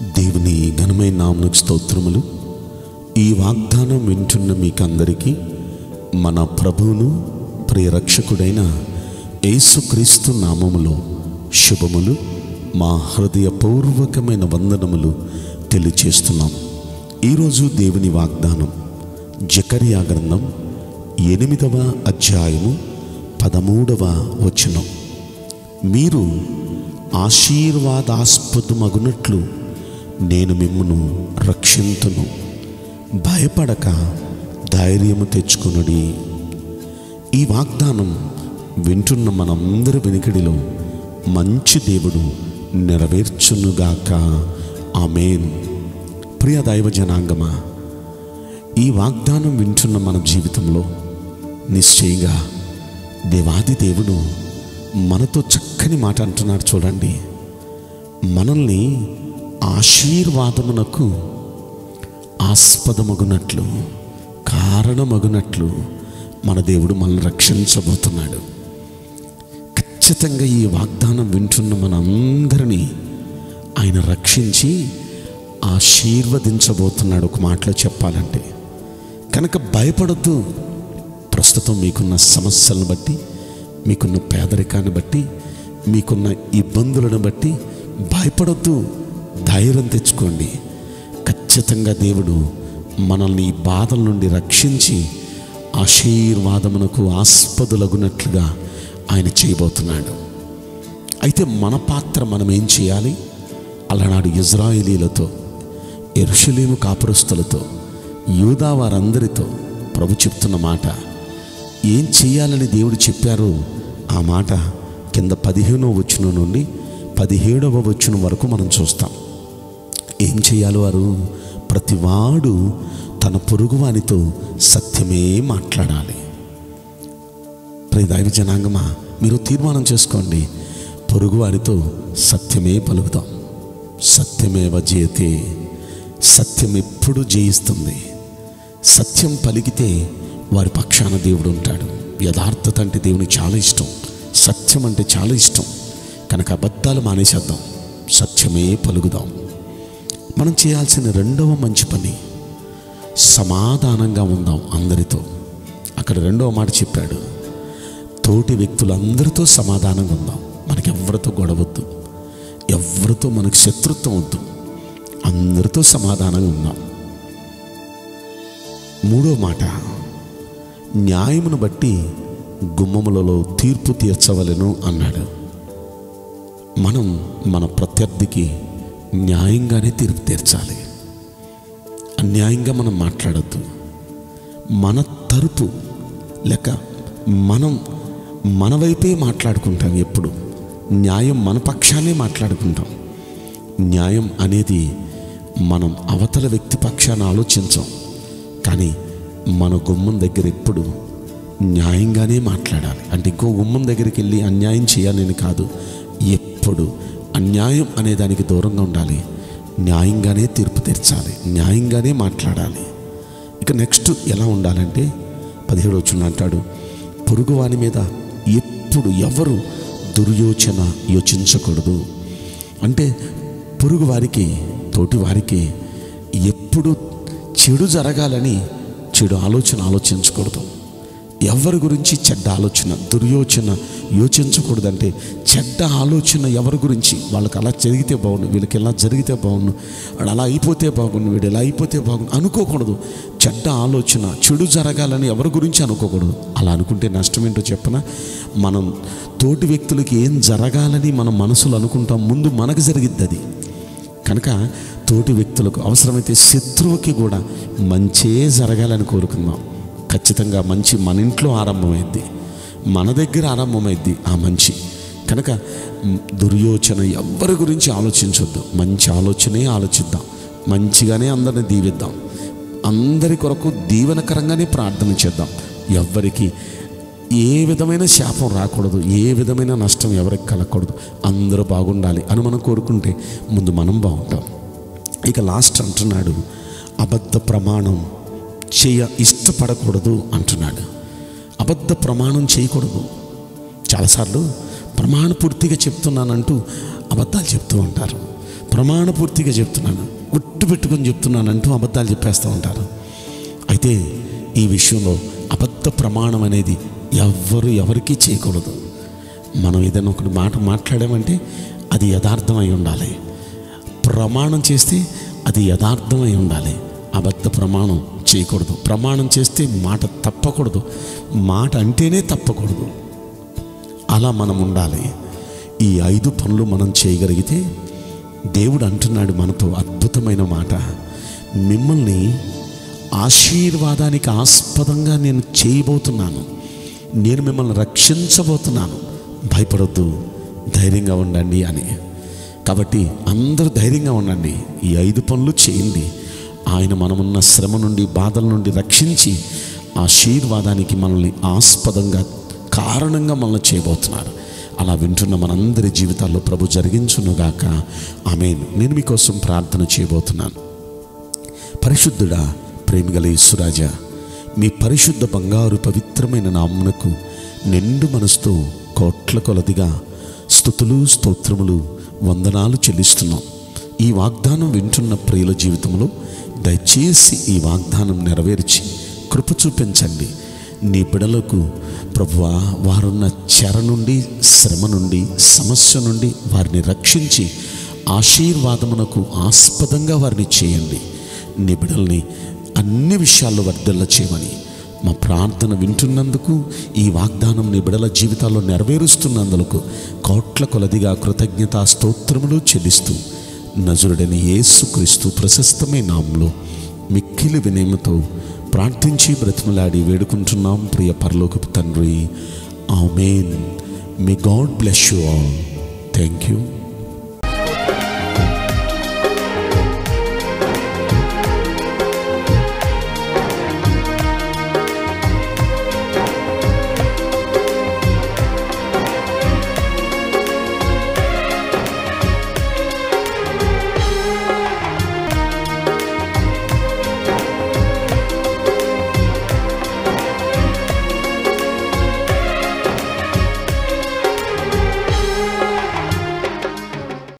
దేవుని ఘనమైన నామకు స్తోత్రములు ఈ వాగ్దానం వింటున్న మీకందరికీ మన ప్రభువును ప్రియరక్షకుడైన యేసుక్రీస్తు నామములో శుభములు మా హృదయపూర్వకమైన వందనములు తెలియచేస్తున్నాం ఈరోజు దేవుని వాగ్దానం జకరియా గ్రంథం ఎనిమిదవ అధ్యాయము పదమూడవ వచనం మీరు ఆశీర్వాదాస్పదమగునట్లు నేను మిమ్మును రక్షింతును భయపడక ధైర్యము తెచ్చుకునుడి ఈ వాగ్దానం వింటున్న మనందరి వెనుకడిలో మంచి దేవుడు నెరవేర్చునుగాక ఆమెన్ ప్రియ దైవ జనాంగమా ఈ వాగ్దానం వింటున్న మన జీవితంలో నిశ్చయంగా దేవాది దేవుడు మనతో చక్కని మాట అంటున్నాడు చూడండి మనల్ని ఆశీర్వాదమునకు ఆస్పదమగునట్లు కారణమగునట్లు మన దేవుడు మనల్ని రక్షించబోతున్నాడు ఖచ్చితంగా ఈ వాగ్దానం వింటున్న మనందరినీ ఆయన రక్షించి ఆశీర్వదించబోతున్నాడు ఒక మాటలో చెప్పాలంటే కనుక భయపడద్దు ప్రస్తుతం మీకున్న సమస్యలను బట్టి మీకున్న పేదరికాన్ని బట్టి మీకున్న ఇబ్బందులను బట్టి భయపడొద్దు ధైర్యం తెచ్చుకోండి ఖచ్చితంగా దేవుడు మనల్ని ఈ బాధల నుండి రక్షించి ఆశీర్వాదమునకు ఆస్పదులగునట్లుగా ఆయన చేయబోతున్నాడు అయితే మన పాత్ర మనం ఏం చేయాలి అలనాడు ఇజ్రాయేలీలతో ఎరుషలేము కాపురస్తులతో యూదా వారందరితో ప్రభు చెప్తున్న మాట ఏం చేయాలని దేవుడు చెప్పారో ఆ మాట కింద పదిహేనవ వచ్చిన నుండి పదిహేడవ వచ్చిన వరకు మనం చూస్తాం ఏం చేయాలి వారు ప్రతివాడు తన పొరుగువానితో సత్యమే మాట్లాడాలి ప్రియ దైవ జనాంగమా మీరు తీర్మానం చేసుకోండి పొరుగువారితో సత్యమే పలుకుతాం సత్యమేవ జయతే సత్యం ఎప్పుడు జయిస్తుంది సత్యం పలికితే వారి పక్షాన దేవుడు ఉంటాడు యథార్థత అంటే దేవునికి చాలా ఇష్టం సత్యం అంటే చాలా ఇష్టం కనుక అబద్ధాలు మానేసేద్దాం సత్యమే పలుకుదాం మనం చేయాల్సిన రెండవ మంచి పని సమాధానంగా ఉందాం అందరితో అక్కడ రెండవ మాట చెప్పాడు తోటి వ్యక్తులందరితో సమాధానంగా ఉందాం మనకి ఎవరితో గొడవద్దు ఎవరితో మనకు శత్రుత్వం వద్దు అందరితో సమాధానంగా ఉందాం మూడో మాట న్యాయమును బట్టి గుమ్మములలో తీర్పు తీర్చవలెను అన్నాడు మనం మన ప్రత్యర్థికి న్యాయంగానే తీర్పు తీర్చాలి అన్యాయంగా మనం మాట్లాడద్దు మన తరపు లేక మనం మన వైపే మాట్లాడుకుంటాం ఎప్పుడు న్యాయం మన పక్షానే మాట్లాడుకుంటాం న్యాయం అనేది మనం అవతల వ్యక్తి పక్షాన ఆలోచించాం కానీ మన గుమ్మం దగ్గర ఎప్పుడు న్యాయంగానే మాట్లాడాలి అంటే ఇంకో గుమ్మం దగ్గరికి వెళ్ళి అన్యాయం చేయాలని కాదు ఎప్పుడు అన్యాయం అనే దానికి దూరంగా ఉండాలి న్యాయంగానే తీర్పు తీర్చాలి న్యాయంగానే మాట్లాడాలి ఇక నెక్స్ట్ ఎలా ఉండాలంటే పదిహేడు వచ్చిన అంటాడు పొరుగువాని మీద ఎప్పుడు ఎవరు దుర్యోచన యోచించకూడదు అంటే పొరుగు వారికి తోటి వారికి ఎప్పుడు చెడు జరగాలని చెడు ఆలోచన ఆలోచించకూడదు ఎవరి గురించి చెడ్డ ఆలోచన దుర్యోచన యోచించకూడదంటే చెడ్డ ఆలోచన ఎవరి గురించి వాళ్ళకి అలా జరిగితే బాగుండు వీళ్ళకి ఎలా జరిగితే బాగుండు వాడు అలా అయిపోతే బాగుండు వీడు ఎలా అయిపోతే బాగుండు అనుకోకూడదు చెడ్డ ఆలోచన చెడు జరగాలని ఎవరి గురించి అనుకోకూడదు అలా అనుకుంటే నష్టం ఏంటో చెప్పన మనం తోటి వ్యక్తులకి ఏం జరగాలని మన మనసులో అనుకుంటాం ముందు మనకు జరిగిద్ది అది కనుక తోటి వ్యక్తులకు అవసరమైతే శత్రువుకి కూడా మంచే జరగాలని కోరుకుందాం ఖచ్చితంగా మంచి మన ఇంట్లో ఆరంభమైద్ది మన దగ్గర ఆరంభమైద్ది ఆ మంచి కనుక మ్, దుర్యోచన ఎవ్వరి గురించి ఆలోచించొద్దు మంచి ఆలోచనే ఆలోచిద్దాం మంచిగానే అందరిని దీవిద్దాం అందరి కొరకు దీవెనకరంగానే ప్రార్థన చేద్దాం ఎవ్వరికి ఏ విధమైన శాపం రాకూడదు ఏ విధమైన నష్టం ఎవరికి కలగకూడదు అందరూ బాగుండాలి అని మనం కోరుకుంటే ముందు మనం బాగుంటాం ఇక లాస్ట్ అంటున్నాడు అబద్ధ ప్రమాణం చేయ ఇష్టపడకూడదు అంటున్నాడు అబద్ధ ప్రమాణం చేయకూడదు చాలాసార్లు ప్రమాణ పూర్తిగా చెప్తున్నానంటూ అబద్ధాలు చెప్తూ ఉంటారు ప్రమాణపూర్తిగా చెప్తున్నాను గుట్టు పెట్టుకొని చెప్తున్నాను అంటూ అబద్ధాలు చెప్పేస్తూ ఉంటారు అయితే ఈ విషయంలో అబద్ధ ప్రమాణం అనేది ఎవ్వరు ఎవరికీ చేయకూడదు మనం ఏదైనా ఒకటి మాట మాట్లాడామంటే అది యథార్థమై ఉండాలి ప్రమాణం చేస్తే అది యథార్థమై ఉండాలి అబద్ధ ప్రమాణం చేయకూడదు ప్రమాణం చేస్తే మాట తప్పకూడదు మాట అంటేనే తప్పకూడదు అలా మనం ఉండాలి ఈ ఐదు పనులు మనం చేయగలిగితే దేవుడు అంటున్నాడు మనతో అద్భుతమైన మాట మిమ్మల్ని ఆశీర్వాదానికి ఆస్పదంగా నేను చేయబోతున్నాను నేను మిమ్మల్ని రక్షించబోతున్నాను భయపడొద్దు ధైర్యంగా ఉండండి అని కాబట్టి అందరూ ధైర్యంగా ఉండండి ఈ ఐదు పనులు చేయండి ఆయన మనమున్న శ్రమ నుండి బాధల నుండి రక్షించి ఆశీర్వాదానికి మనల్ని ఆస్పదంగా కారణంగా మనల్ని చేయబోతున్నారు అలా వింటున్న మనందరి జీవితాల్లో ప్రభు జరిగించునుగాక ఆమెన్ నేను మీకోసం ప్రార్థన చేయబోతున్నాను పరిశుద్ధుడా ప్రేమిగల యేసురాజా మీ పరిశుద్ధ బంగారు పవిత్రమైన నామునకు నిండు మనసుతో కోట్ల కొలదిగా స్థుతులు స్తోత్రములు వందనాలు చెల్లిస్తున్నాం ఈ వాగ్దానం వింటున్న ప్రియుల జీవితంలో దయచేసి ఈ వాగ్దానం నెరవేర్చి కృప చూపించండి నీ బిడలకు ప్రభువా వారున్న చెర నుండి శ్రమ నుండి సమస్య నుండి వారిని రక్షించి ఆశీర్వాదమునకు ఆస్పదంగా వారిని చేయండి నీ బిడల్ని అన్ని విషయాల్లో వర్ధల్ల చేయమని మా ప్రార్థన వింటున్నందుకు ఈ వాగ్దానం నీ బిడల జీవితాల్లో నెరవేరుస్తున్నందుకు కోట్ల కొలదిగా కృతజ్ఞతా స్తోత్రములు చెల్లిస్తూ నజరుడని యేసుక్రీస్తు ప్రశస్తమైన నామంలో మిక్కిలి వినయముతో ప్రార్థించి బ్రతిమలాడి వేడుకుంటున్నాం ప్రియ పరలోకపు తండ్రి amen may God bless you all thank you